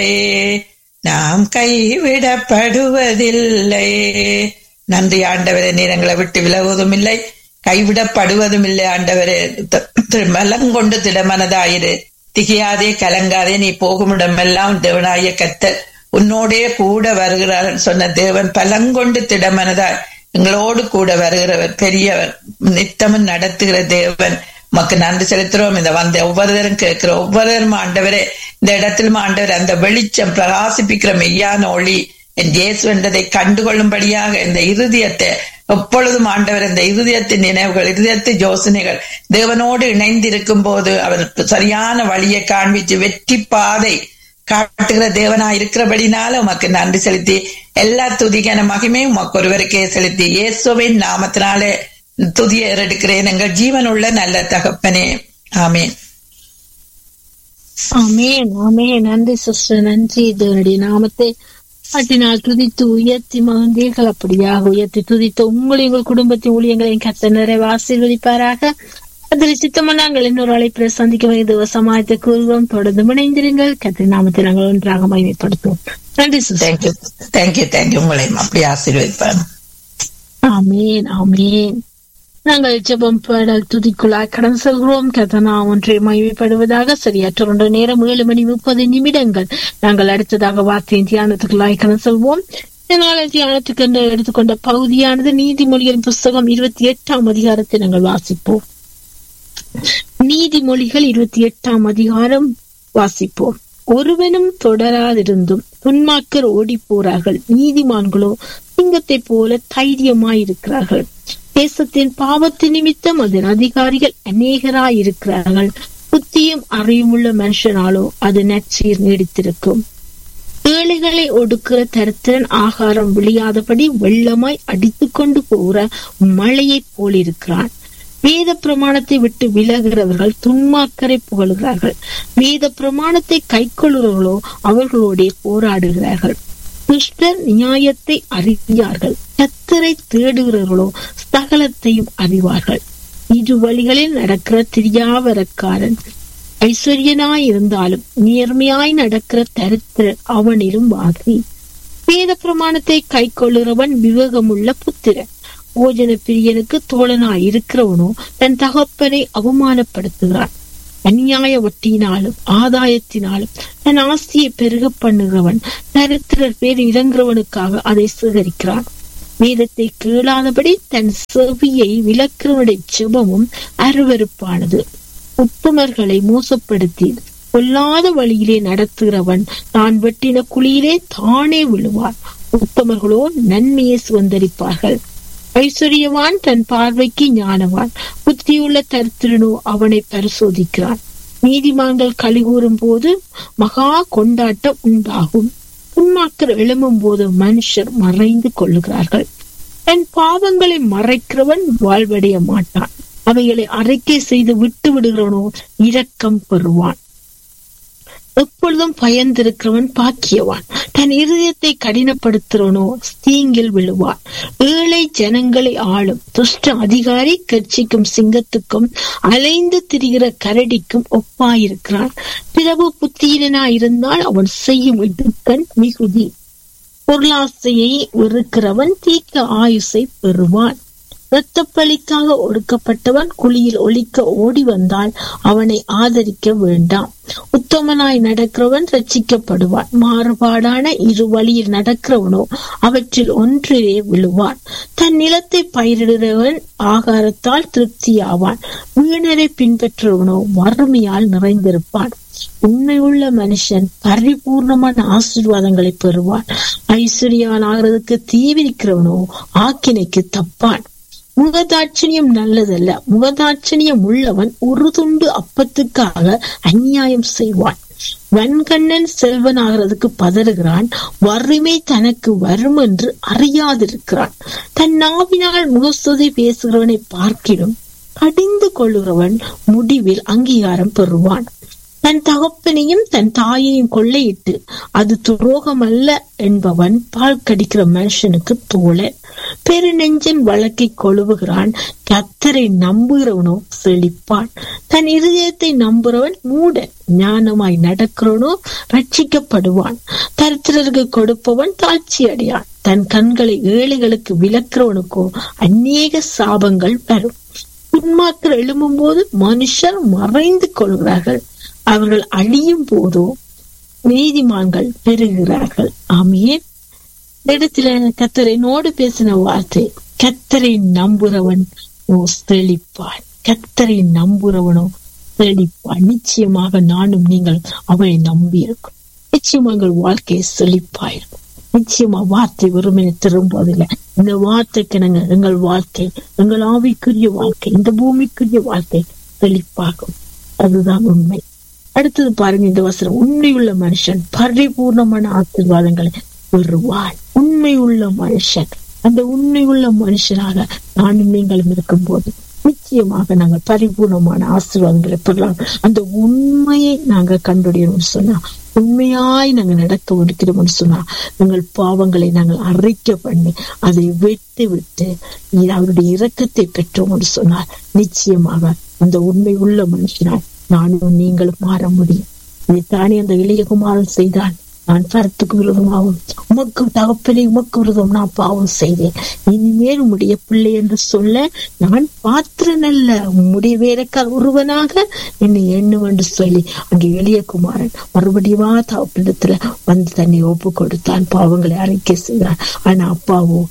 நாம் கைவிடப்படுவதில்லை நன்றி ஆண்டவரே நீர் எங்களை விட்டு விலகுவதும் இல்லை கைவிடப்படுவதும் இல்லை ஆண்டவரே மலங்கொண்டு திடமனதாயிரு திகையாதே கலங்காதே நீ போகுமிடமெல்லாம் தேவனாய கத்தர் உன்னோடே கூட வருகிறார் சொன்ன தேவன் பலங்கொண்டு திடமனதாய் எங்களோடு கூட வருகிறவர் பெரியவர் நித்தமும் நடத்துகிற தேவன் மக்கு நன்றி செலுத்துறோம் இந்த வந்த ஒவ்வொருத்தரும் கேட்கிற ஒவ்வொருத்தரும் ஆண்டவரே இந்த இடத்திலும் ஆண்டவர் அந்த வெளிச்சம் பிரகாசிப்பிக்கிற மெய்யான ஒளி என் இயேசு என்றதை கண்டுகொள்ளும்படியாக இந்த இருதயத்தை எப்பொழுதும் ஆண்டவர் இந்த இருதயத்தின் நினைவுகள் இருதயத்து யோசனைகள் தேவனோடு இணைந்திருக்கும் போது அவருக்கு சரியான வழியை காண்பிச்சு வெற்றி பாதை காட்டுகிற தேவனா இருக்கிறபடினால உமக்கு நன்றி செலுத்தி எல்லா துதிக்கான மகிமையும் உமக்கு ஒருவருக்கே செலுத்தி இயேசுவின் நாமத்தினாலே துதிய எடுக்கிறேன் எங்கள் ஜீவனுள்ள நல்ல தகப்பனே ஆமேன் ஆமேன் ஆமேன் நன்றி சிஸ்டர் நன்றி தேவனுடைய நாமத்தை பாட்டினால் துதித்து உயர்த்தி மகந்தீர்கள் அப்படியாக உயர்த்தி துதித்த உங்களை உங்கள் குடும்பத்தின் ஊழியங்களையும் கத்த நிறைவு ஆசீர்வதிப்பாராக அதில் சித்தமா நாங்கள் இன்னொரு அழைப்பில் சந்திக்க வேண்டிய சமாயத்தை கூறுவோம் தொடர்ந்து இணைந்திருங்கள் கத்திரி நாமத்தை நாங்கள் ஒன்றாக மகிமைப்படுத்துவோம் நன்றி சிஸ்டர் தேங்க்யூ தேங்க்யூ தேங்க்யூ உங்களையும் அப்படி ஆசீர்வதிப்பான் ஆமேன் ஆமேன் நாங்கள் ஜெபம் பாடல் துதிக்குள்ளாய் கடந்து செல்கிறோம் கதனா ஒன்றை மகிமைப்படுவதாக சரியாற்ற ஒன்று நேரம் ஏழு மணி முப்பது நிமிடங்கள் நாங்கள் அடுத்ததாக வார்த்தையின் தியானத்துக்குள்ளாய் கடந்து செல்வோம் இதனால தியானத்துக்கு என்று எடுத்துக்கொண்ட பகுதியானது நீதிமொழிகளின் புஸ்தகம் இருபத்தி எட்டாம் அதிகாரத்தை நாங்கள் வாசிப்போம் நீதிமொழிகள் இருபத்தி எட்டாம் அதிகாரம் வாசிப்போம் ஒருவனும் தொடராதிருந்தும் துன்மாக்கர் ஓடி போறார்கள் நீதிமான்களோ சிங்கத்தை போல தைரியமாயிருக்கிறார்கள் தேசத்தின் பாவத்து நிமித்தம் அதன் அதிகாரிகள் அநேகராயிருக்கிறார்கள் புத்தியும் அறிவுமுள்ள மனுஷனாலோ அது நற்சீர் நீடித்திருக்கும் ஏழைகளை ஒடுக்கிற தரித்திரன் ஆகாரம் விழியாதபடி வெள்ளமாய் அடித்துக் கொண்டு போகிற மழையைப் போலிருக்கிறான் வேத பிரமாணத்தை விட்டு விலகிறவர்கள் துன்மாக்கரை புகழ்கிறார்கள் வேத பிரமாணத்தை கைக்கொள்கிறவர்களோ அவர்களோட போராடுகிறார்கள் துஷ்டர் நியாயத்தை அறியார்கள் கத்தரை தேடுகிறவர்களோ சகலத்தையும் அறிவார்கள் இரு வழிகளில் நடக்கிற திரியாவரக்காரன் ஐஸ்வர்யனாய் இருந்தாலும் நேர்மையாய் நடக்கிற தரித்திரன் அவனிலும் வாசி வேத பிரமாணத்தை கை கொள்ளுகிறவன் விவேகமுள்ள புத்திரன் போஜன பிரியனுக்கு தோழனாய் இருக்கிறவனோ தன் தகப்பனை அவமானப்படுத்துகிறான் அந்நியாய வட்டியினாலும் ஆதாயத்தினாலும் தன் ஆஸ்தியை பெருக பண்ணுகிறவன் தரித்திரர் பேர் இறங்குறவனுக்காக அதை சேகரிக்கிறான் வேதத்தை கேளாதபடி தன் செவியை விளக்கிறவனுடைய செபமும் அருவருப்பானது உத்தமர்களை மோசப்படுத்தி கொல்லாத வழியிலே நடத்துகிறவன் தான் வெட்டின குழியிலே தானே விழுவான் உத்தமர்களோ நன்மையை சுதந்திரிப்பார்கள் ஐஸ்வர்யவான் தன் பார்வைக்கு ஞானவான் புத்தியுள்ள தரித்திரனோ அவனை பரிசோதிக்கிறான் நீதிமான்கள் கழிகூறும் போது மகா கொண்டாட்டம் உண்டாகும் புண்ணாக்கர் எழும்பும் போது மனுஷர் மறைந்து கொள்ளுகிறார்கள் தன் பாவங்களை மறைக்கிறவன் வாழ்வடைய மாட்டான் அவைகளை அறிக்கை செய்து விட்டு விடுகிறவனோ இரக்கம் பெறுவான் எப்பொழுதும் பயந்திருக்கிறவன் பாக்கியவான் தன் இருதயத்தை கடினப்படுத்துறவனோ தீங்கில் விழுவான் ஏழை ஜனங்களை ஆளும் துஷ்ட அதிகாரி கட்சிக்கும் சிங்கத்துக்கும் அலைந்து திரிகிற கரடிக்கும் ஒப்பாயிருக்கிறான் பிறகு புத்தியினா இருந்தால் அவன் செய்யும் இடுக்கண் மிகுதி பொருளாசையை வெறுக்கிறவன் தீக்க ஆயுசை பெறுவான் இரத்தப்பலிக்காக ஒடுக்கப்பட்டவன் குழியில் ஒழிக்க ஓடி வந்தால் அவனை ஆதரிக்க வேண்டாம் உத்தமனாய் நடக்கிறவன் ரட்சிக்கப்படுவான் மாறுபாடான இரு வழியில் நடக்கிறவனோ அவற்றில் ஒன்றிலே விழுவான் தன் நிலத்தை பயிரிடுகிறவன் ஆகாரத்தால் திருப்தியாவான் வீணரை பின்பற்றுவனோ வறுமையால் நிறைந்திருப்பான் உண்மையுள்ள மனுஷன் பரிபூர்ணமான ஆசீர்வாதங்களை பெறுவான் ஐஸ்வர்யான் ஆகிறதுக்கு தீவிரிக்கிறவனோ ஆக்கினைக்கு தப்பான் முகதாட்சணியம் நல்லதல்ல முகதாட்சணியம் உள்ளவன் ஒரு துண்டு அப்பத்துக்காக அநியாயம் செய்வான் வன்கண்ணன் செல்வனாகிறதுக்கு பதறுகிறான் வறுமை தனக்கு வரும் என்று அறியாதிருக்கிறான் தன் நாவினால் முகஸ்துதி பேசுகிறவனை பார்க்கிலும் கடிந்து கொள்ளுகிறவன் முடிவில் அங்கீகாரம் பெறுவான் தன் தகப்பனையும் தன் தாயையும் கொள்ளையிட்டு அது துரோகம் அல்ல என்பவன் பால் கடிக்கிற மனுஷனுக்கு தோழன் பெருநெஞ்சன் வழக்கை கொழுவுகிறான் கத்தரை நம்புகிறவனோ செழிப்பான் தன் இருதயத்தை நம்புறவன் மூட ஞானமாய் நடக்கிறவனோ ரட்சிக்கப்படுவான் தரித்திரருக்கு கொடுப்பவன் தாழ்ச்சி அடையான் தன் கண்களை ஏழைகளுக்கு விளக்குறவனுக்கோ அநேக சாபங்கள் வரும் துன்மாக்கள் எழும்பும் போது மனுஷர் மறைந்து கொள்கிறார்கள் அவர்கள் அழியும் போதோ நீதிமான்கள் பெறுகிறார்கள் ஆமீன் இடத்துல கத்தரினோடு பேசின வார்த்தை கத்தரை நம்புறவன் ஓ செழிப்பான் கத்தரை நம்புறவனோ செழிப்பான் நிச்சயமாக நானும் நீங்கள் அவனை நம்பி இருக்கும் நிச்சயமா எங்கள் வாழ்க்கை செழிப்பாயிருக்கும் நிச்சயமா வார்த்தை வெறுமனே திரும்புவதில்லை இந்த வார்த்தைக்கு நாங்கள் எங்கள் வாழ்க்கை எங்கள் ஆவிக்குரிய வாழ்க்கை இந்த பூமிக்குரிய வாழ்க்கை செழிப்பாகும் அதுதான் உண்மை அடுத்தது பாருங்க இந்த வசனம் உண்மையுள்ள மனுஷன் பரிபூர்ணமான ஆசீர்வாதங்களை பெறுவான் உண்மையுள்ள மனுஷன் அந்த உண்மையுள்ள மனுஷனாக நானும் நீங்களும் இருக்கும் போது நிச்சயமாக நாங்கள் பரிபூர்ணமான ஆசீர்வாதங்களை பெறலாம் அந்த உண்மையை நாங்கள் கண்டுடையணும்னு சொன்னா உண்மையாய் நாங்கள் நடக்க முடிக்கிறோம்னு சொன்னா எங்கள் பாவங்களை நாங்கள் அறிக்கை பண்ணி அதை விட்டு விட்டு அவருடைய இரக்கத்தை பெற்றோம்னு சொன்னால் நிச்சயமாக அந்த உண்மை உள்ள மனுஷனாய் நானும் நீங்களும் மாற முடியும் இதைத்தானே அந்த இளைய குமாரன் செய்தான் நான் பரத்துக்கு விரோதமாகவும் உமக்கு தகப்பனை உமக்கு விரோதம் நான் பாவம் செய்தேன் இனிமேல் உம்முடைய பிள்ளை என்று சொல்ல நான் பாத்திரன் அல்ல உம்முடைய வேலைக்கால் ஒருவனாக என்னை எண்ணும் என்று சொல்லி அங்கே எளிய குமாரன் மறுபடியுமா தகப்பனிடத்துல வந்து தன்னை ஒப்பு கொடுத்தான் பாவங்களை அறிக்கை செய்தான் ஆனா அப்பாவோ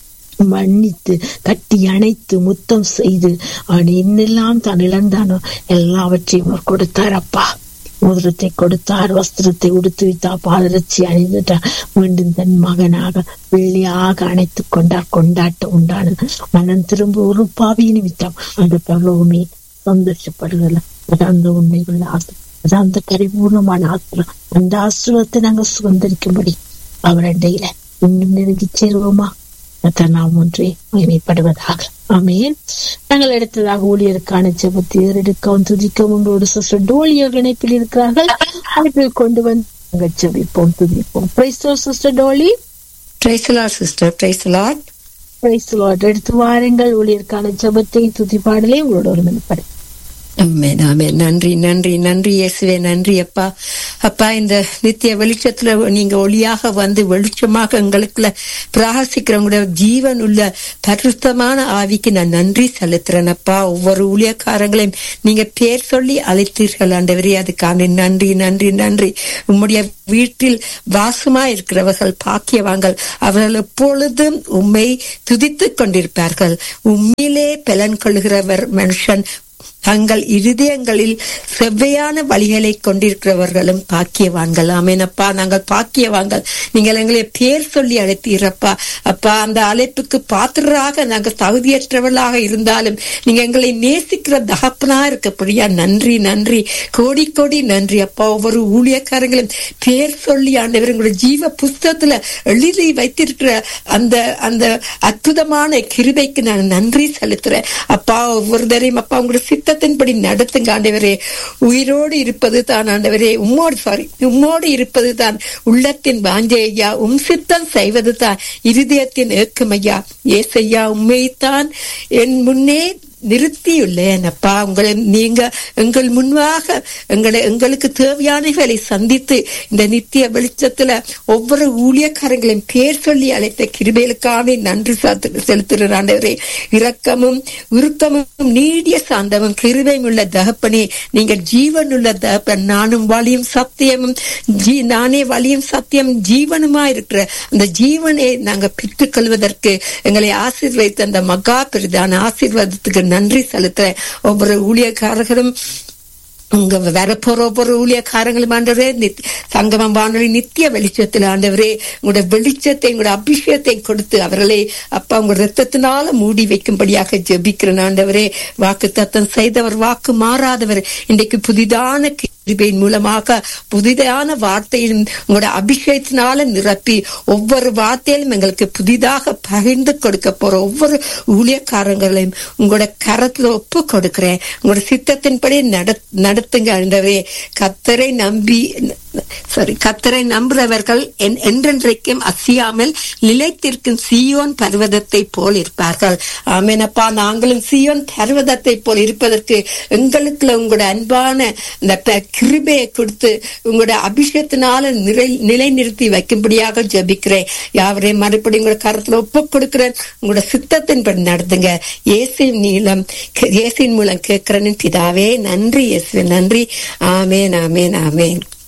மன்னித்து கட்டி அணைத்து முத்தம் செய்து அவன் என்னெல்லாம் தான் இழந்தானோ எல்லாவற்றையும் அவர் கொடுத்தார் அப்பா மோதிரத்தை கொடுத்தார் வஸ்திரத்தை உடுத்து வைத்தார் பாதரட்சி அணிந்துட்டார் மீண்டும் தன் மகனாக வெள்ளியாக அணைத்துக் கொண்டார் கொண்டாட்டம் உண்டானது மனம் திரும்ப ஒரு பாவி நிமித்தம் அந்த பரலோகமே சந்தோஷப்படுகிறல அது அந்த உண்மைகள் ஆசை அது அந்த பரிபூர்ணமான ஆசிரம் அந்த ஆசிரத்தை நாங்கள் சுதந்திரிக்கும்படி அவரண்டையில இன்னும் நெருங்கி சேருவோமா நாம் ஒன்றே மகிமைப்படுவதாக ஆமேன் நாங்கள் அடுத்ததாக ஊழியருக்கான ஜபத்தை ஏறெடுக்கவும் துதிக்கவும் உங்களோட சிஸ்டர் டோலியர் இணைப்பில் இருக்கிறார்கள் அழைப்பில் கொண்டு வந்து நாங்கள் ஜபிப்போம் துதிப்போம் பிரைஸ்டோ sister Dolly Priscilla sister Priscilla praise Lord எடுத்து வாருங்கள் ஊழியருக்கான ஜபத்தை துதி பாடலே உங்களோட ஒரு மனப்படை ஆமென் ஆமென் நன்றி நன்றி நன்றி இயேசுவே நன்றி அப்பா அப்பா இந்த நித்திய வெளிச்சத்துல நீங்க ஒளியாக வந்து வெளிச்சமாக எங்களுக்குள்ள பிரகாசிக்கிறவங்களோட ஜீவன் உள்ள பரிசுத்தமான ஆவிக்கு நான் நன்றி செலுத்துறேன் அப்பா ஒவ்வொரு ஊழியக்காரங்களையும் நீங்க பேர் சொல்லி அழைத்தீர்கள் ஆண்டவரே அதுக்கான நன்றி நன்றி நன்றி உம்முடைய வீட்டில் வாசமா இருக்கிறவர்கள் பாக்கியவாங்கள் அவர்கள் எப்பொழுதும் உம்மை துதித்துக் கொண்டிருப்பார்கள் உண்மையிலே பலன் கொள்கிறவர் மனுஷன் தங்கள் இருதயங்களில் செவ்வையான வழிகளை கொண்டிருக்கிறவர்களும் பாக்கியவான்கள் ஆமேனப்பா நாங்கள் பாக்கியவான்கள் நீங்கள் எங்களை பேர் சொல்லி அழைத்தீரப்பா அப்பா அந்த அழைப்புக்கு பாத்திரராக நாங்கள் தகுதியற்றவர்களாக இருந்தாலும் நீங்க எங்களை நேசிக்கிற தகப்பனா இருக்கப்படியா நன்றி நன்றி கோடி கோடி நன்றி அப்பா ஒவ்வொரு ஊழியக்காரங்களும் பேர் சொல்லி ஆண்டவர் எங்களுடைய ஜீவ புஸ்தகத்துல எழுதி வைத்திருக்கிற அந்த அந்த அற்புதமான கிருபைக்கு நான் நன்றி செலுத்துறேன் அப்பா ஒவ்வொருத்தரையும் அப்பா உங்களுடைய சித்தத்தின்படி நடத்துங்க ஆண்டவரே உயிரோடு இருப்பது தான் ஆண்டவரே உம்மோடு சாரி உம்மோடு இருப்பது தான் உள்ளத்தின் வாஞ்சை ஐயா உம் சித்தம் செய்வது தான் இருதயத்தின் ஏக்கமையா ஏசையா உண்மைத்தான் என் முன்னே நிறுத்தியுள்ளேன் அப்பா உங்களை நீங்க எங்கள் முன்பாக எங்களை எங்களுக்கு தேவையானவைகளை சந்தித்து இந்த நித்திய வெளிச்சத்துல ஒவ்வொரு ஊழியக்காரங்களையும் பேர் சொல்லி அழைத்த கிருபைகளுக்காக நன்றி செலுத்துகிற ஆண்டவரே இரக்கமும் உருக்கமும் நீடிய சாந்தமும் கிருபையும் உள்ள தகப்பனே நீங்கள் ஜீவன் உள்ள தகப்பன் நானும் வழியும் சத்தியமும் ஜீ நானே வழியும் சத்தியம் ஜீவனுமா இருக்கிற அந்த ஜீவனை நாங்க பெற்றுக்கொள்வதற்கு எங்களை ஆசீர்வதித்த அந்த மகா பெரிதான ஆசீர்வாதத்துக்கு நன்றி செலுத்துறேன் ஒவ்வொரு ஊழியக்காரர்களும் உங்க வரப்போற ஒவ்வொரு ஊழியக்காரங்களும் ஆண்டவரே சங்கமம் வானொலி நித்திய வெளிச்சத்தில் ஆண்டவரே உங்களோட வெளிச்சத்தை உங்களோட அபிஷேகத்தை கொடுத்து அவர்களை அப்பா உங்க ரத்தத்தினால மூடி வைக்கும்படியாக ஜெபிக்கிறேன் ஆண்டவரே வாக்கு தத்தம் செய்தவர் வாக்கு மாறாதவர் இன்றைக்கு புதிதான கிருபையின் மூலமாக புதிதான வார்த்தையும் உங்களோட அபிஷேகத்தினால நிரப்பி ஒவ்வொரு வார்த்தையிலும் எங்களுக்கு புதிதாக பகிர்ந்து கொடுக்க போற ஒவ்வொரு ஊழியக்காரங்களையும் உங்களோட கரத்துல ஒப்பு கொடுக்கிறேன் உங்களோட சித்தத்தின்படி நட நடத்துங்க ஆண்டவரே கத்தரை நம்பி சாரி கத்தரை நம்புறவர்கள் என்- என்றென்றைக்கும் அசியாமல் நிலைத்திருக்கும் சியோன் பர்வதத்தை போல் இருப்பார்கள் ஆமேனப்பா நாங்களும் சியோன் பர்வதத்தை போல் இருப்பதற்கு எங்களுக்குள்ள உங்களோட அன்பான இந்த ப- கிருபையை கொடுத்து உங்களோட அபிஷேகத்தினால நிலை நிலைநிறுத்தி வைக்கும்படியாக ஜெபிக்கிறேன் யாவரையும் மறுபடியும் உங்களோட கருத்துல ஒப்பு கொடுக்கிறேன் உங்களோட சித்தத்தின்படி நடத்துங்க இயேசுவின் நீளம் இயேசுவின் மூலம் கேட்கிறேன்னு பிதாவே நன்றி இயேசுவே நன்றி ஆமேன் ஆமேன் ஆமேன்